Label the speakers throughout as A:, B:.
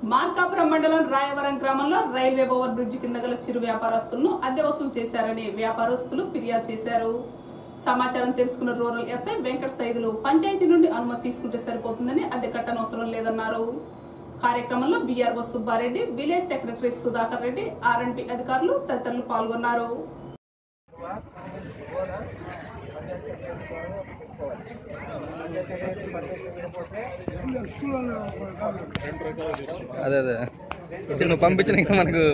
A: మార్కాపురం మండలం రాయవరం గ్రామంలో railway over bridge కింద గల చిరు వ్యాపారస్తులను అద్దె వసూలు చేశారని వ్యాపారస్తులు ఫిర్యాదు చేశారు సమాచారం తెలుసుకున్న రూరల్ ఎస్ఐ వెంకట సైదులు పంచాయతీ నుండి అనుమతి తీసుకుంటే సరిపోతుందని అద్దె కట్టనవసరం లేదన్నారు కార్యక్రమంలో B R O Subbareddy village secretary Sudhakar Reddy R and B అధికారులు తదితరులు పాల్గొన్నారు
B: అదే అదే ఇప్పుడు నువ్వు పంపించిన ఇంకా మనకు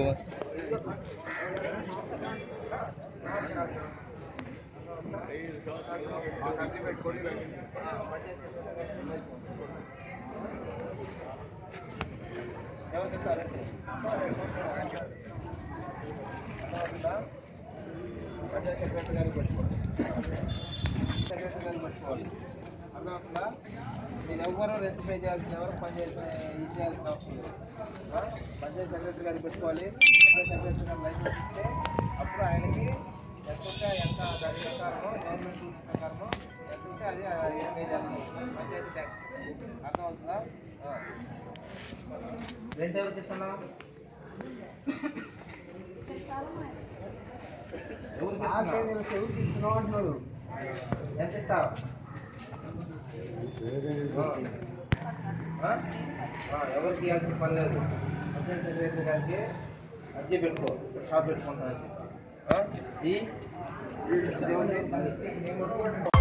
C: అర్థమవుతుందా మీరు ఎవరు రెంట్ పే చేయాల్సిన ఎవరు పని చేయాల్సిన ఇది చేయాల్సిన అవసరం లేదు ఆ? పంచాయతీ సెక్రటరీ గారికి పెట్టుకోవాలి పంచాయతీ సెక్రటరీ గారు లైసెన్స్ ఇస్తే అప్పుడు ఆయనకి ఎంత ఉంటే ఎంత దాని ప్రకారమో గవర్నమెంట్ రూల్స్ ప్రకారమో ఎంత ఉంటే అది ఆయన పే చేస్తాం పంచాయతీ ట్యాక్స్ అర్థమవుతుందా ఆ. రెంట్ ఎవరికి ఇస్తున్నావు ఎవరికి ఇస్తున్నావు? ఎంత ఇస్తావు ఆ? ఆ, ఎవరికి ఇవ్వాల్సిన పని లేదు పంచాయతీ సెక్రటరీ గారికి అర్జీ పెట్టుకో షాప్ పెట్టుకుంటాను ఈ ఇది ఏముంది?